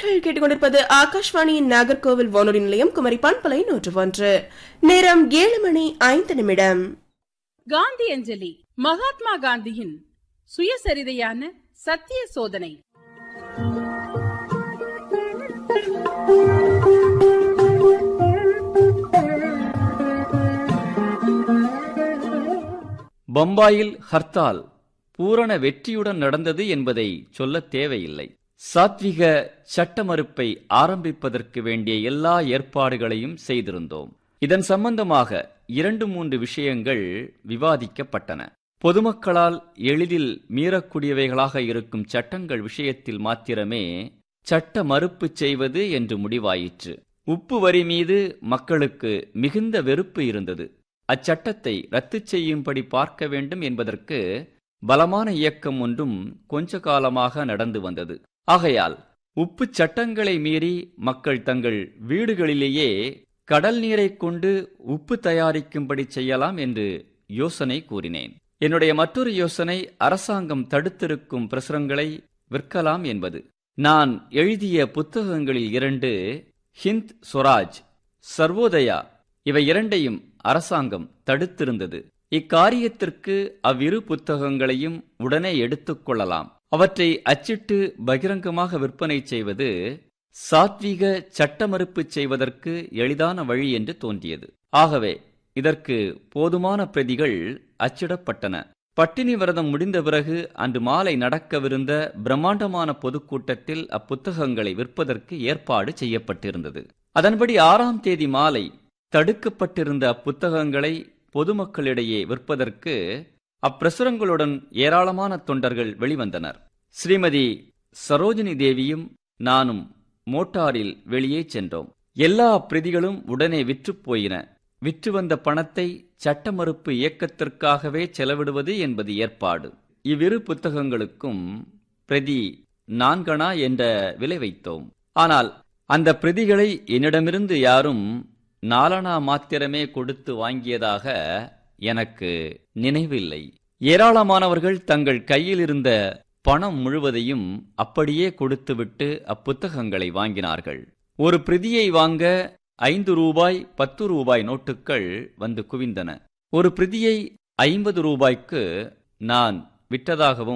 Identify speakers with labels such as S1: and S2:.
S1: நேர்கள் கேட்டுக்கொண்டிருப்பது ஆகாஷ்வாணியின் நாகர்கோவில் வானொலி நிலையம் குமரி பண்பலை நூற்று ஒன்று நேரம் ஏழு மணி ஐந்து நிமிடம்
S2: காந்தி அஞ்சலி மகாத்மா காந்தியின் சுயசரிதையான சத்திய சோதனை
S3: பம்பாயில் ஹர்த்தால் பூரண வெற்றியுடன் நடந்தது என்பதை சொல்லத் தேவையில்லை சாத்விக சட்ட மறுப்பை ஆரம்பிப்பதற்கு வேண்டிய எல்லா ஏற்பாடுகளையும் செய்திருந்தோம் இதன் சம்பந்தமாக இரண்டு மூன்று விஷயங்கள் விவாதிக்கப்பட்டன பொதுமக்களால் எளிதில் மீறக்கூடியவைகளாக இருக்கும் சட்டங்கள் விஷயத்தில் மாத்திரமே சட்ட மறுப்பு செய்வது என்று முடிவாயிற்று உப்பு வரி மீது மக்களுக்கு மிகுந்த வெறுப்பு இருந்தது அச்சட்டத்தை ரத்து செய்யும்படி பார்க்க வேண்டும் என்பதற்கு பலமான இயக்கம் ஒன்றும் கொஞ்ச காலமாக நடந்து வந்தது ஆகையால் உப்பு சட்டங்களை மீறி மக்கள் தங்கள் வீடுகளிலேயே கடல் நீரை கொண்டு உப்பு தயாரிக்கும்படி செய்யலாம் என்று யோசனை கூறினேன் என்னுடைய மற்றொரு யோசனை அரசாங்கம் தடுத்திருக்கும் பிரசுரங்களை விற்கலாம் என்பது நான் எழுதிய புத்தகங்களில் இரண்டு ஹிந்த் சொராஜ் சர்வோதயா இவை இரண்டையும் அரசாங்கம் தடுத்திருந்தது இக்காரியத்திற்கு அவ்விரு புத்தகங்களையும் உடனே எடுத்துக்கொள்ளலாம் அவற்றை அச்சிட்டு பகிரங்கமாக விற்பனை செய்வது சாத்வீக சட்ட மறுப்பு செய்வதற்கு எளிதான வழி என்று தோன்றியது ஆகவே இதற்கு போதுமான பிரதிகள் அச்சிடப்பட்டன பட்டினி விரதம் முடிந்த பிறகு அன்று மாலை நடக்கவிருந்த பிரம்மாண்டமான பொதுக்கூட்டத்தில் அப்புத்தகங்களை விற்பதற்கு ஏற்பாடு செய்யப்பட்டிருந்தது அதன்படி ஆறாம் தேதி மாலை தடுக்கப்பட்டிருந்த அப்புத்தகங்களை பொதுமக்களிடையே விற்பதற்கு அப்பிரசுரங்களுடன் ஏராளமான தொண்டர்கள் வெளிவந்தனர் ஸ்ரீமதி சரோஜினி தேவியும் நானும் மோட்டாரில் வெளியே சென்றோம் எல்லா பிரதிகளும் உடனே விற்றுப் போயின விற்று வந்த பணத்தை சட்ட மறுப்பு இயக்கத்திற்காகவே செலவிடுவது என்பது ஏற்பாடு இவ்விரு புத்தகங்களுக்கும் பிரதி நான்கணா என்ற விலை வைத்தோம் ஆனால் அந்த பிரதிகளை என்னிடமிருந்து யாரும் நாலனா மாத்திரமே கொடுத்து வாங்கியதாக எனக்கு நினைவில்லை ஏராளமானவர்கள் தங்கள் கையில் இருந்த பணம் முழுவதையும் அப்படியே கொடுத்துவிட்டு அப்புத்தகங்களை வாங்கினார்கள் ஒரு பிரதியை வாங்க ஐந்து ரூபாய் பத்து ரூபாய் நோட்டுகள் வந்து குவிந்தன ஒரு பிரதியை ஐம்பது ரூபாய்க்கு நான் விற்றதாகவும்